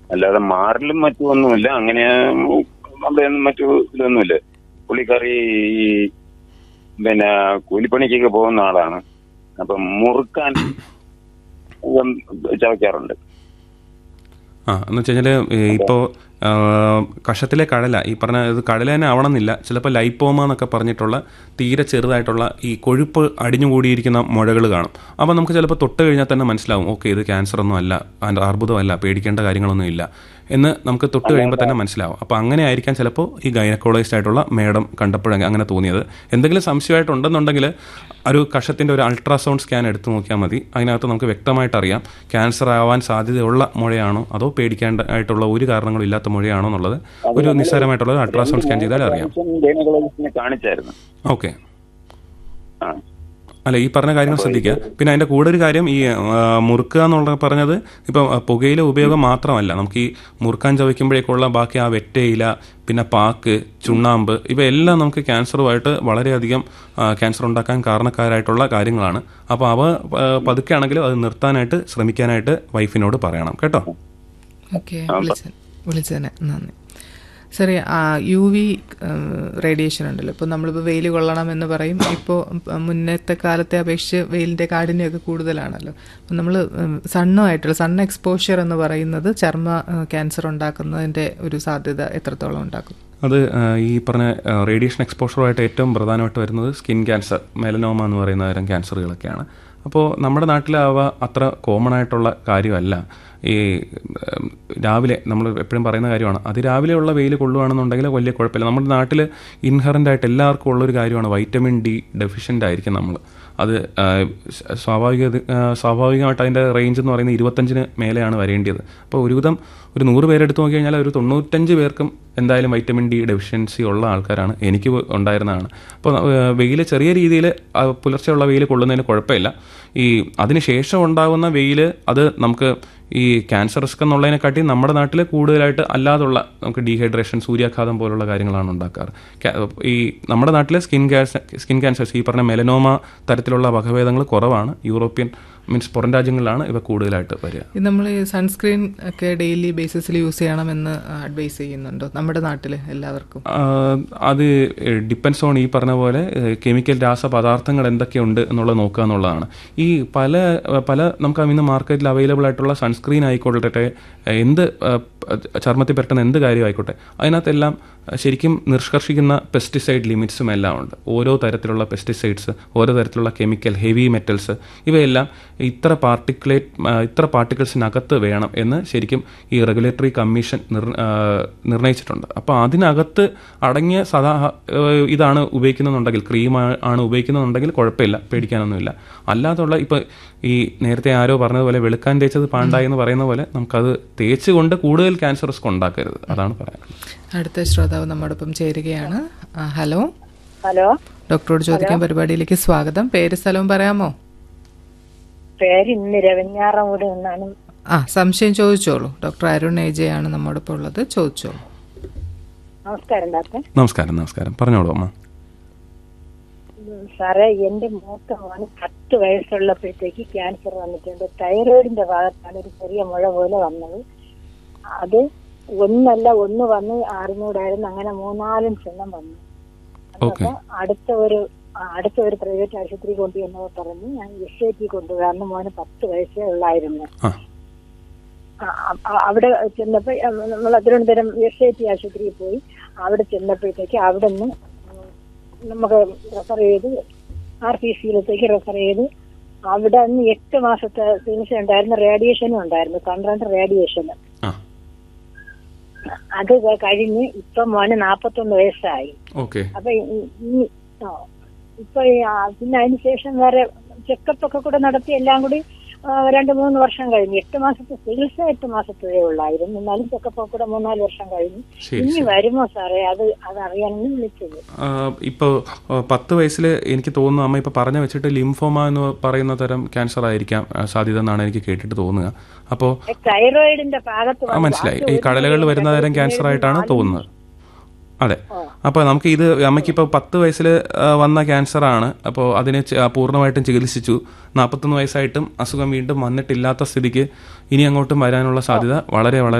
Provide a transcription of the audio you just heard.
അല്ലാതെ മാറലും മറ്റും ഒന്നുമില്ല അങ്ങനെ അവിടെയൊന്നും മറ്റു ഇതൊന്നുമില്ല പുള്ളിക്കാരി ഈ പിന്നെ കൂലിപ്പണിക്കൊക്കെ പോകുന്ന ആളാണ് അപ്പം മുറുക്കാൻ ഉം ചവയ്ക്കാറുണ്ട് ആ എന്ന് വെച്ച് കഴിഞ്ഞാൽ ഇപ്പോൾ കഷത്തിലെ കടല ഈ പറഞ്ഞ ഇത് കടല തന്നെ ആവണമെന്നില്ല ചിലപ്പോൾ ലൈപ്പോമ എന്നൊക്കെ പറഞ്ഞിട്ടുള്ള തീരെ ചെറുതായിട്ടുള്ള ഈ കൊഴുപ്പ് അടിഞ്ഞുകൂടിയിരിക്കുന്ന മുഴകൾ കാണും അപ്പോൾ നമുക്ക് ചിലപ്പോൾ തൊട്ട് കഴിഞ്ഞാൽ തന്നെ മനസ്സിലാവും ഓക്കെ ഇത് ക്യാൻസർ ഒന്നും അല്ല അതിൻ്റെ അർബുദമല്ല പേടിക്കേണ്ട കാര്യങ്ങളൊന്നും ഇല്ല എന്ന് നമുക്ക് തൊട്ട് കഴിയുമ്പോൾ തന്നെ മനസ്സിലാവും അപ്പോൾ അങ്ങനെ ആയിരിക്കാം ചിലപ്പോൾ ഈ ഗൈനക്കോളജിസ്റ്റ് ആയിട്ടുള്ള മേഡം കണ്ടപ്പോഴങ്ങനെ അങ്ങനെ തോന്നിയത് എന്തെങ്കിലും സംശയമായിട്ടുണ്ടെന്നുണ്ടെങ്കിൽ ഒരു കഷത്തിൻ്റെ ഒരു അൾട്രാസൗണ്ട് സ്കാൻ എടുത്ത് നോക്കിയാൽ മതി അതിനകത്ത് നമുക്ക് വ്യക്തമായിട്ട് അറിയാം ക്യാൻസർ ആവാൻ സാധ്യതയുള്ള മുഴയാണോ അതോ പേടിക്കേണ്ട ആയിട്ടുള്ള ഒരു കാരണങ്ങളും ഇല്ലാത്ത മുഴയാണോ എന്നുള്ളത് ഒരു നിസ്സാരമായിട്ടുള്ള ഒരു അൾട്രാസൗണ്ട് സ്കാൻ ചെയ്താൽ അറിയാം ഗൈനക്കോളജിസ്റ്റിനെ കാണിച്ചായിരുന്നു ഓക്കെ ആ അല്ല ഈ പറഞ്ഞ കാര്യങ്ങൾ ശ്രദ്ധിക്കുക പിന്നെ അതിൻ്റെ കൂടെ ഒരു കാര്യം ഈ ആ, മുറുക്കുക എന്നുള്ള പറഞ്ഞത് ഇപ്പം ആ, പുകയില ഉപയോഗം മാത്രമല്ല നമുക്ക് ഈ മുറുക്കാൻ ചവയ്ക്കുമ്പോഴേക്കുള്ള ബാക്കി ആ വെറ്റയില പിന്നെ പാക്ക് ചുണ്ണാമ്പ് ഇവയെല്ലാം നമുക്ക് ക്യാൻസറുമായിട്ട് വളരെയധികം ആ, ക്യാൻസർ ഉണ്ടാക്കാൻ കാരണക്കാരായിട്ടുള്ള കാര്യങ്ങളാണ് അപ്പോൾ അവ ആ, പതുക്കെ ആണെങ്കിലും അത് നിർത്താനായിട്ട് ശ്രമിക്കാനായിട്ട് വൈഫിനോട് പറയണം കേട്ടോ ഓക്കെ വിളിച്ച വിളിച്ചതിന് നന്ദി ശരി യു വി റേഡിയേഷൻ ഉണ്ടല്ലോ ഇപ്പോൾ നമ്മളിപ്പോൾ വെയിൽ കൊള്ളണം എന്ന് പറയും ഇപ്പോൾ മുന്നത്തെ കാലത്തെ അപേക്ഷിച്ച് വെയിലിൻ്റെ കാഠിന്യമൊക്കെ കൂടുതലാണല്ലോ അപ്പം നമ്മൾ സണ്ണുമായിട്ടുള്ള സൺ എക്സ്പോഷ്യർ എന്ന് പറയുന്നത് ചർമ്മ ക്യാൻസർ ഉണ്ടാക്കുന്നതിൻ്റെ ഒരു സാധ്യത എത്രത്തോളം ഉണ്ടാക്കും അത് ആ, ഈ പറഞ്ഞ റേഡിയേഷൻ എക്സ്പോഷറുമായിട്ട് ഏറ്റവും പ്രധാനമായിട്ട് വരുന്നത് സ്കിൻ ക്യാൻസർ മെലനോമ എന്ന് പറയുന്ന തരം ക്യാൻസറുകളൊക്കെയാണ് അപ്പോൾ നമ്മുടെ നാട്ടിൽ അവ അത്ര കോമൺ ആയിട്ടുള്ള കാര്യമല്ല ഈ ഉം, രാവിലെ നമ്മൾ എപ്പോഴും പറയുന്ന കാര്യമാണ് അതിരാവിലെയുള്ള വെയിൽ കൊള്ളുകയാണെന്നുണ്ടെങ്കിൽ വലിയ കുഴപ്പമില്ല നമ്മുടെ നാട്ടിൽ ഇൻഹറൻ്റ് ആയിട്ട് എല്ലാവർക്കും ഉള്ളൊരു കാര്യമാണ് വൈറ്റമിൻ ഡി ഡെഫിഷ്യൻ്റ് ആയിരിക്കും നമ്മൾ അത് ആ, സ് സ്വാഭാവിക ആ, സ്വാഭാവികമായിട്ട് അതിൻ്റെ റേഞ്ച് എന്ന് പറയുന്നത് ഇരുപത്തഞ്ചിന് മേലെയാണ് വരേണ്ടത് അപ്പോൾ ഒരുവിധം ഒരു നൂറ് പേരെടുത്ത് നോക്കി കഴിഞ്ഞാൽ ഒരു തൊണ്ണൂറ്റഞ്ച് പേർക്കും എന്തായാലും വൈറ്റമിൻ ഡി ഡെഫിഷ്യൻസി ഉള്ള ആൾക്കാരാണ് എനിക്ക് ഉണ്ടായിരുന്നതാണ് അപ്പോൾ വെയിൽ ചെറിയ രീതിയിൽ പുലർച്ചെയുള്ള വെയിൽ കൊള്ളുന്നതിന് കുഴപ്പമില്ല ഈ അതിന് ശേഷം ഉണ്ടാകുന്ന വെയിൽ അത് നമുക്ക് ഈ ക്യാൻസർ റിസ്ക് എന്നുള്ളതിനെക്കാട്ടി നമ്മുടെ നാട്ടിൽ കൂടുതലായിട്ട് അല്ലാതുള്ള നമുക്ക് ഡീഹൈഡ്രേഷൻ സൂര്യാഘാതം പോലുള്ള കാര്യങ്ങളാണ് ഉണ്ടാക്കാറ് ക്യാ- ഈ നമ്മുടെ നാട്ടിൽ സ്കിൻ ക്യാൻസർ സ്കിൻ ക്യാൻസേഴ്സ് ഈ പറഞ്ഞ മെലനോമ തരത്തിലുള്ള വകഭേദങ്ങൾ കുറവാണ് യൂറോപ്യൻ മീൻസ് പുറം രാജ്യങ്ങളിലാണ് ഇവ കൂടുതലായിട്ട് വരിക ഇത് നമ്മൾ ഈ സൺസ്ക്രീൻ ഒക്കെ ഡെയിലി ബേസിസിൽ യൂസ് ചെയ്യണമെന്ന് അഡ്വൈസ് ചെയ്യുന്നുണ്ടോ നമ്മുടെ നാട്ടിൽ എല്ലാവർക്കും ആ, അത് ഡിപ്പെൻസ് ഓൺ ഈ പറഞ്ഞ പോലെ കെമിക്കൽ രാസപദാർത്ഥങ്ങൾ എന്തൊക്കെയുണ്ട് എന്നുള്ളത് നോക്കുക എന്നുള്ളതാണ് ഈ പല പല നമുക്ക് ഇന്ന് മാർക്കറ്റിൽ അവൈലബിൾ ആയിട്ടുള്ള സൺസ്ക്രീൻ ആയിക്കോട്ടെ എന്ത് ആ, ചർമ്മത്തിൽ പറ്റുന്ന എന്ത് കാര്യം ആയിക്കോട്ടെ അതിനകത്തെല്ലാം ശരിക്കും നിഷ്കർഷിക്കുന്ന പെസ്റ്റിസൈഡ് ലിമിറ്റ്സും എല്ലാം ഉണ്ട് ഓരോ തരത്തിലുള്ള പെസ്റ്റിസൈഡ്സ് ഓരോ തരത്തിലുള്ള കെമിക്കൽ ഹെവി മെറ്റൽസ് ഇവയെല്ലാം ഇത്ര പാർട്ടിക്കുലേറ്റ് ഇത്ര പാർട്ടിക്കിൾസിനകത്ത് വേണം എന്ന് ശരിക്കും ഈ റെഗുലേറ്ററി കമ്മീഷൻ നിർ ആ, നിർണയിച്ചിട്ടുണ്ട് അപ്പോൾ അതിനകത്ത് അടങ്ങിയ സദാ ഏഹ്, ഇതാണ് ഉപയോഗിക്കുന്നുണ്ടെങ്കിൽ ക്രീം ആണ് ഉപയോഗിക്കുന്നുണ്ടെങ്കിൽ കുഴപ്പമില്ല പേടിക്കാനൊന്നുമില്ല അല്ലാതുള്ള ഇപ്പോൾ ഈ നേരത്തെ ആരോ പറഞ്ഞതുപോലെ വെളുക്കാൻ തേച്ചത് പാണ്ടായി എന്ന് പറയുന്ന പോലെ നമുക്കത് തേച്ചുകൊണ്ട് കൂടുതൽ ക്യാൻസർ റിസ്ക് ഉണ്ടാക്കരുത് അതാണ് പറയാനുള്ളത് അടുത്ത ശ്രോതാവ് നമ്മോടൊപ്പം ചേരുകയാണ് ആ, ഹലോ ഹലോ ഡോക്ടറോട് ചോദിക്കാൻ പരിപാടിയിലേക്ക് സ്വാഗതം പേര് സ്ഥലവും പറയാമോ പേര് ഇന്ന് രവഞ്ഞാറമൂട് നിന്നാണ് ആ സംശയം ചോദിച്ചോളൂ ഡോക്ടർ അരുൺ ഏജയാണ് നമ്മോടൊപ്പം ഉള്ളത് ചോദിച്ചോളൂ നമസ്കാരം ഡോക്ടർ നമസ്കാരം നമസ്കാരം പറഞ്ഞോളൂ അമ്മ ഉം, സാറേ എന്റെ മൂത്ത മോന് പത്ത് വയസ്സുള്ളപ്പോഴത്തേക്ക് ക്യാൻസർ വന്നിട്ടുണ്ട് തൈറോയിഡിന്റെ ഭാഗത്താണ് ഒരു ചെറിയ മുഴ പോലെ വന്നത് അത് ഒന്നല്ല ഒന്ന് വന്ന് അറിഞ്ഞൂടായിരുന്നു അങ്ങനെ മൂന്നാലും ചെണ്ണം വന്നു ഓക്കെ അപ്പൊ അടുത്ത ഒരു ആ, അടുത്ത ഒരു പ്രൈവറ്റ് ആശുപത്രി കൊണ്ടുവന്നവർ പറഞ്ഞു ഞാൻ എസ് ഐ ടി കൊണ്ടുപോയി അന്ന് മോന് പത്ത് വയസ്സേ ഉള്ളായിരുന്നു ആ ആ, അ- അവിടെ ചെന്നപ്പോ നമ്മൾ തിരുവനന്തപുരം എസ് ഐ ടി ആശുപത്രിയിൽ പോയി അവിടെ ചെന്നപ്പോഴത്തേക്ക് അവിടെ നിന്ന് നമുക്ക് റെഫർ ചെയ്ത് ആർ പി സിയിലത്തേക്ക് റെഫർ ചെയ്ത് അവിടെ നിന്ന് എട്ട് മാസത്തെ ചികിത്സ ഉണ്ടായിരുന്നു റേഡിയേഷനും ഉണ്ടായിരുന്നു പന്ത്രണ്ട് റേഡിയേഷന് ആ അത് കഴിഞ്ഞ് ഇപ്പൊ മോന് നാപ്പത്തൊന്ന് വയസ്സായി ഓക്കെ അപ്പൊ ഈ- ഈ ആ, ഇപ്പൊ ഈ, ആ, പിന്നെ അതിന് ശേഷം വേറെ ചെക്കപ്പ് ഒക്കെ കൂടെ നടത്തി എല്ലാം കൂടി ആ, രണ്ട് മൂന്ന് വർഷം കഴിഞ്ഞു എട്ട് മാസത്തെ ചികിത്സ എട്ട് മാസത്തേ ഉള്ളായിരുന്നു എന്നാലും ചെക്കപ്പ് ഒക്കെ കൂടെ മൂന്നാല് വർഷം കഴിഞ്ഞു ശരി ഇനി വരുമോ സാറേ അത് അത് അറിയാനാണ് വിളിച്ചത് ഇപ്പോൾ പത്ത് വയസ്സിൽ എനിക്ക് തോന്നുന്നു അമ്മ ഇപ്പോൾ പറഞ്ഞു വെച്ചിട്ട് ലിംഫോമ എന്ന് പറയുന്ന തരം ക്യാൻസർ ആയിരിക്കാം ആ, സാധ്യത എന്നാണ് എനിക്ക് കേട്ടിട്ട് തോന്നുക അപ്പോൾ തൈറോയിഡിന്റെ ഭാഗത്ത് ആ വന്നു. മനസ്സിലായി അത് ഈ ഒരു കടലകളിൽ വരുന്ന തരം ക്യാൻസർ ആയിട്ടാണ് തോന്നുന്നത് അതെ അപ്പോൾ നമുക്ക് ഇത് അമ്മയ്ക്കിപ്പോൾ പത്ത് വയസ്സിൽ വന്ന ക്യാൻസർ ആണ് അപ്പോൾ അതിനെ ചെ- പൂർണ്ണമായിട്ടും ചികിത്സിച്ചു നാൽപ്പത്തൊന്ന് വയസ്സായിട്ടും അസുഖം വീണ്ടും വന്നിട്ടില്ലാത്ത സ്ഥിതിക്ക് ഇനി അങ്ങോട്ടും വരാനുള്ള സാധ്യത വളരെ വളരെ